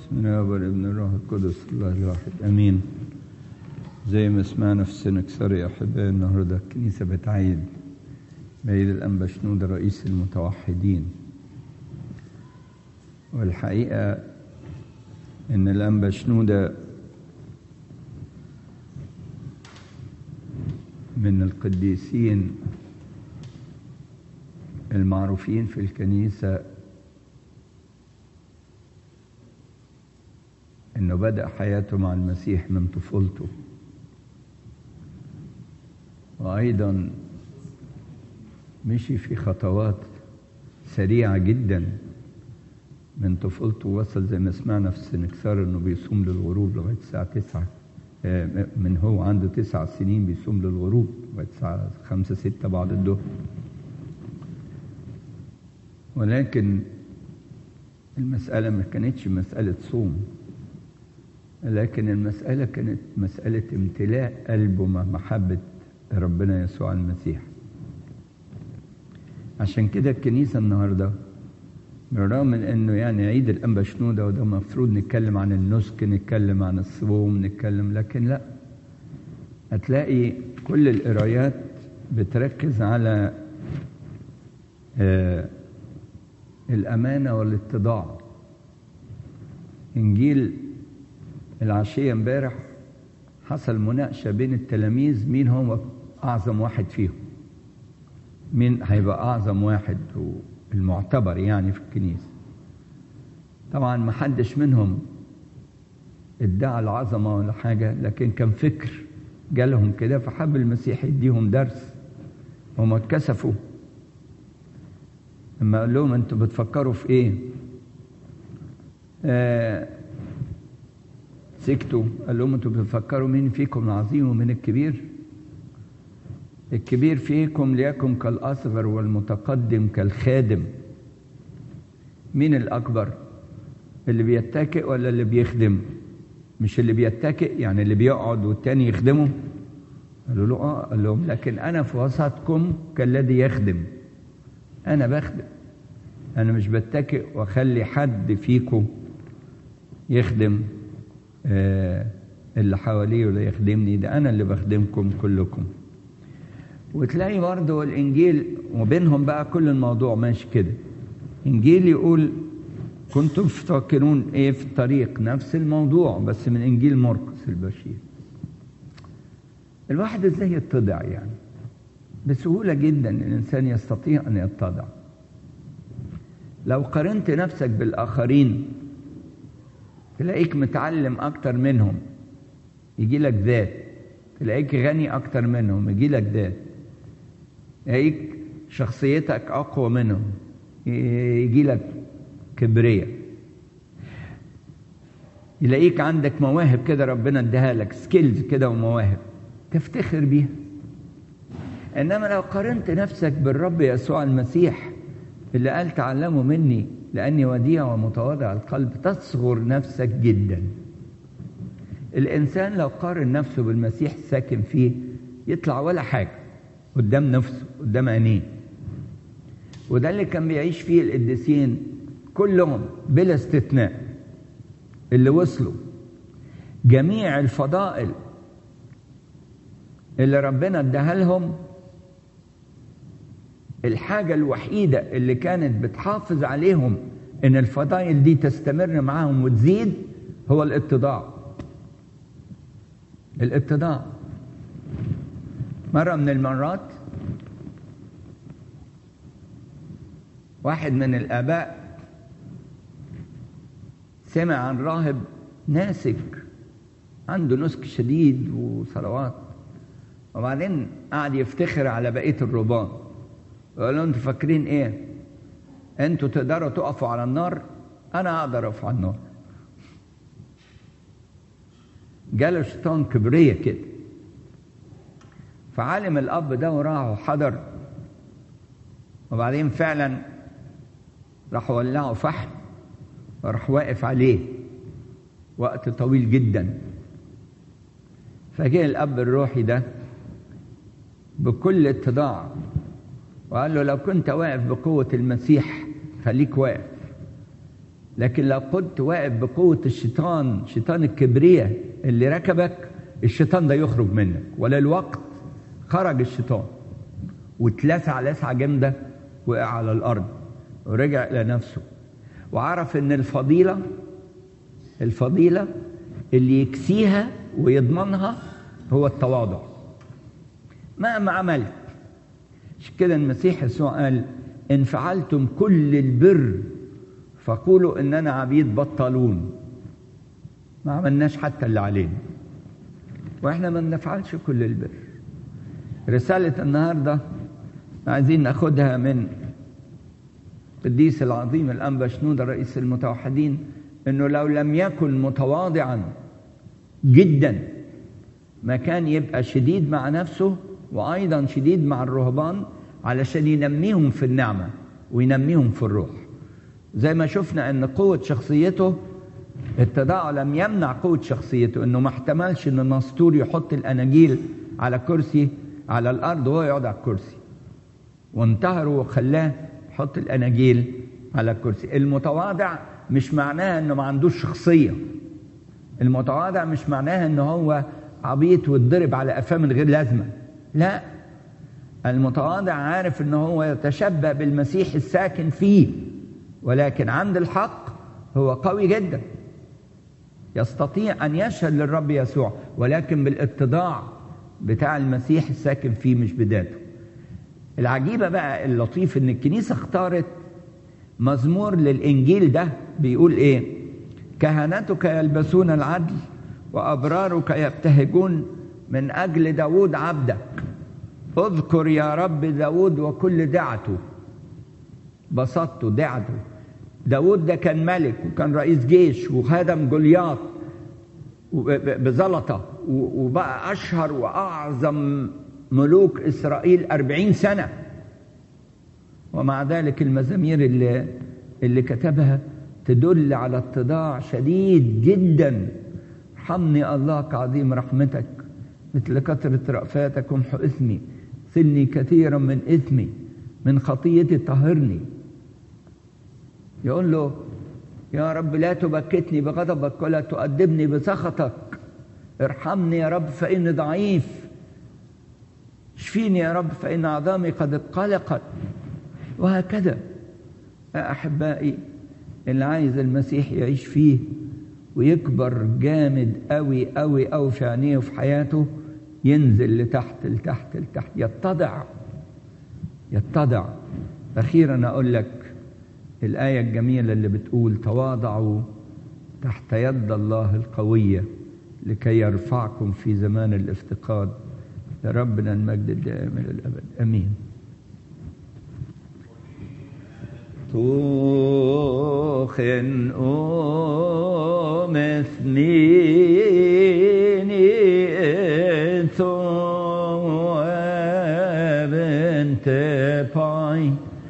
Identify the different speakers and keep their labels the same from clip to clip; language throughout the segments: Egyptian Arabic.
Speaker 1: بسم الله والابن الروح القدس الله الواحد امين زي ما سمعنا في السنكسار يا احبائي النهارده الكنيسه بتعيد بعيد الانبا شنود رئيس المتوحدين والحقيقه ان الانبا شنوده من القديسين المعروفين في الكنيسه انه بدا حياته مع المسيح من طفولته وايضا مشي في خطوات سريعه جدا من طفولته وصل زي ما سمعنا في السنكسار انه بيصوم للغروب لغايه الساعه 9 من هو عنده تسع سنين بيصوم للغروب لغايه الساعه 5 6 بعد الظهر ولكن المسألة ما كانتش مسألة صوم لكن المسألة كانت مسألة امتلاء قلبه مع محبة ربنا يسوع المسيح عشان كده الكنيسة النهاردة بالرغم من انه يعني عيد الانبا شنودة وده المفروض نتكلم عن النسك نتكلم عن الصوم نتكلم لكن لا هتلاقي كل القرايات بتركز على آه الأمانة والاتضاع إنجيل العشية امبارح حصل مناقشة بين التلاميذ مين هو أعظم واحد فيهم مين هيبقى أعظم واحد المعتبر يعني في الكنيسة طبعا ما حدش منهم ادعى العظمة ولا حاجة لكن كان فكر جالهم كده فحب المسيح يديهم درس هم اتكسفوا لما قال لهم انتوا بتفكروا في ايه آه سكتوا قال لهم انتوا بتفكروا مين فيكم العظيم ومين الكبير الكبير فيكم ليكن كالأصغر والمتقدم كالخادم مين الأكبر اللي بيتكئ ولا اللي بيخدم مش اللي بيتكئ يعني اللي بيقعد والتاني يخدمه قالوا له اه قال لهم لكن انا في وسطكم كالذي يخدم انا بخدم انا مش بتكئ واخلي حد فيكم يخدم آه اللي حواليه ولا يخدمني ده انا اللي بخدمكم كلكم وتلاقي برضه الانجيل وبينهم بقى كل الموضوع ماشي كده انجيل يقول كنتم تفكرون ايه في الطريق نفس الموضوع بس من انجيل مرقس البشير الواحد ازاي يتضع يعني بسهولة جدا الإنسان يستطيع أن يتضع لو قارنت نفسك بالآخرين تلاقيك متعلم أكتر منهم يجي لك ذات تلاقيك غني أكتر منهم يجي لك ذات تلاقيك شخصيتك أقوى منهم يجي لك كبرية يلاقيك عندك مواهب كده ربنا اداها لك سكيلز كده ومواهب تفتخر بيها انما لو قارنت نفسك بالرب يسوع المسيح اللي قال تعلموا مني لاني وديع ومتواضع القلب تصغر نفسك جدا الانسان لو قارن نفسه بالمسيح ساكن فيه يطلع ولا حاجه قدام نفسه قدام عينيه وده اللي كان بيعيش فيه القديسين كلهم بلا استثناء اللي وصلوا جميع الفضائل اللي ربنا اداها لهم الحاجة الوحيدة اللي كانت بتحافظ عليهم إن الفضائل دي تستمر معاهم وتزيد هو الاتضاع. الاتضاع. مرة من المرات واحد من الآباء سمع عن راهب ناسك عنده نسك شديد وصلوات وبعدين قعد يفتخر على بقية الرهبان وقال لهم انتوا فاكرين ايه انتوا تقدروا تقفوا على النار انا اقدر اقف على النار جاله شيطان كبرية كده فعالم الاب ده وراح وحضر وبعدين فعلا راح ولعوا فحم وراح واقف عليه وقت طويل جدا فجاء الاب الروحي ده بكل اتضاع وقال له لو كنت واقف بقوة المسيح خليك واقف لكن لو كنت واقف بقوة الشيطان شيطان الكبرية اللي ركبك الشيطان ده يخرج منك وللوقت خرج الشيطان واتلسع لسعة جامدة وقع على الأرض ورجع إلى نفسه وعرف إن الفضيلة الفضيلة اللي يكسيها ويضمنها هو التواضع مهما عملت عشان كده المسيح يسوع قال إن فعلتم كل البر فقولوا إننا عبيد بطلون ما عملناش حتى اللي علينا وإحنا ما بنفعلش كل البر رسالة النهاردة عايزين ناخدها من القديس العظيم الأنبا شنودة رئيس المتوحدين إنه لو لم يكن متواضعا جدا ما كان يبقى شديد مع نفسه وأيضا شديد مع الرهبان علشان ينميهم في النعمة وينميهم في الروح زي ما شفنا ان قوة شخصيته التضاع لم يمنع قوة شخصيته انه ما احتملش ان النسطور يحط الاناجيل على كرسي على الارض وهو يقعد على الكرسي وانتهره وخلاه يحط الاناجيل على الكرسي المتواضع مش معناها انه ما عندوش شخصية المتواضع مش معناها ان هو عبيط واتضرب على قفاه من غير لازمة لا المتواضع عارف ان هو يتشبه بالمسيح الساكن فيه ولكن عند الحق هو قوي جدا يستطيع ان يشهد للرب يسوع ولكن بالاتضاع بتاع المسيح الساكن فيه مش بذاته العجيبه بقى اللطيف ان الكنيسه اختارت مزمور للانجيل ده بيقول ايه كهنتك يلبسون العدل وابرارك يبتهجون من اجل داود عبدك اذكر يا رب داود وكل دعته بسطته دعته داود ده كان ملك وكان رئيس جيش وخدم جولياط بزلطة وبقى أشهر وأعظم ملوك إسرائيل أربعين سنة ومع ذلك المزامير اللي, اللي كتبها تدل على اتضاع شديد جدا ارحمني الله كعظيم رحمتك مثل كثرة رأفاتك وامحو إثمي سلني كثيرا من إثمي من خطيتي طهرني يقول له يا رب لا تبكتني بغضبك ولا تؤدبني بسخطك ارحمني يا رب فإني ضعيف اشفيني يا رب فإن عظامي قد اتقلقت وهكذا يا أحبائي اللي عايز المسيح يعيش فيه ويكبر جامد قوي قوي قوي في عينيه وفي حياته ينزل لتحت لتحت لتحت يتضع يتضع أخيرا أقول لك الآية الجميلة اللي بتقول تواضعوا تحت يد الله القوية لكي يرفعكم في زمان الافتقاد لربنا المجد الدائم إلى الأبد أمين توخن أم اثنيني بنت باي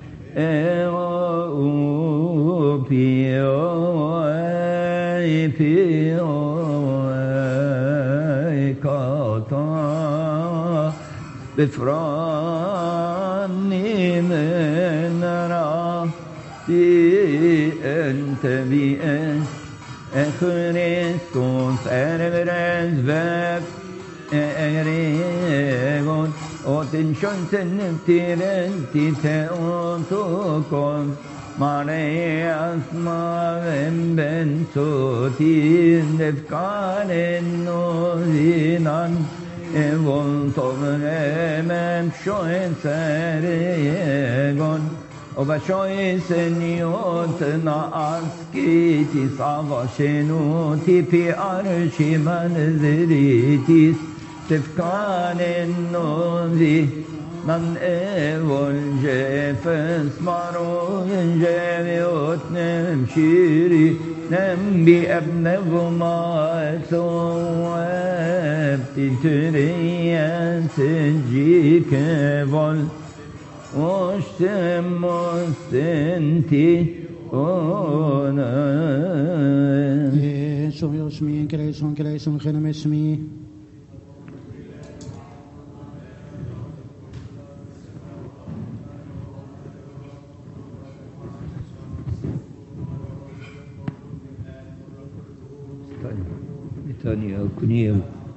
Speaker 1: بفراني من راسي انت بأس Kristus erbrens väg Eregon och din könsen till teotokon Marias maven ben så tin defkaren och dinan Evon tovremem shoen seregon وبشويسن يوتنا أسكيتي صافشنوتي في أرش منزريتيس تفكان النوذي من اول جفس مارون جابيوت نمشيري نمبي ابن غما ثواب تتريا سجيك فول واشتمستنتي ona
Speaker 2: som jag smin kräson kräson känner mig smi
Speaker 1: تانية كنيو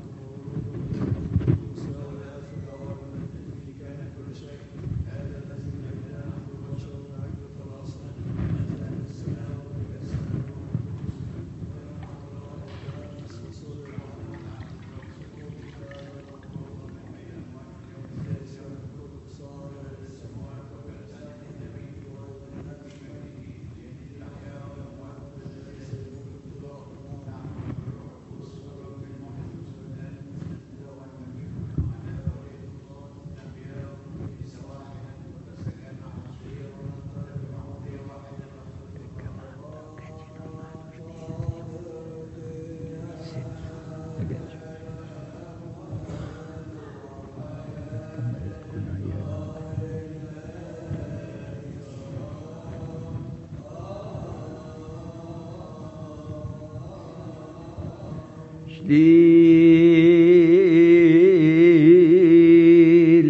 Speaker 1: شليل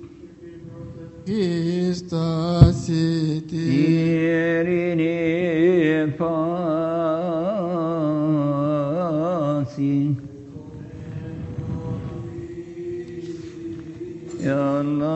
Speaker 3: Ista city
Speaker 1: يرني فاسي يا الله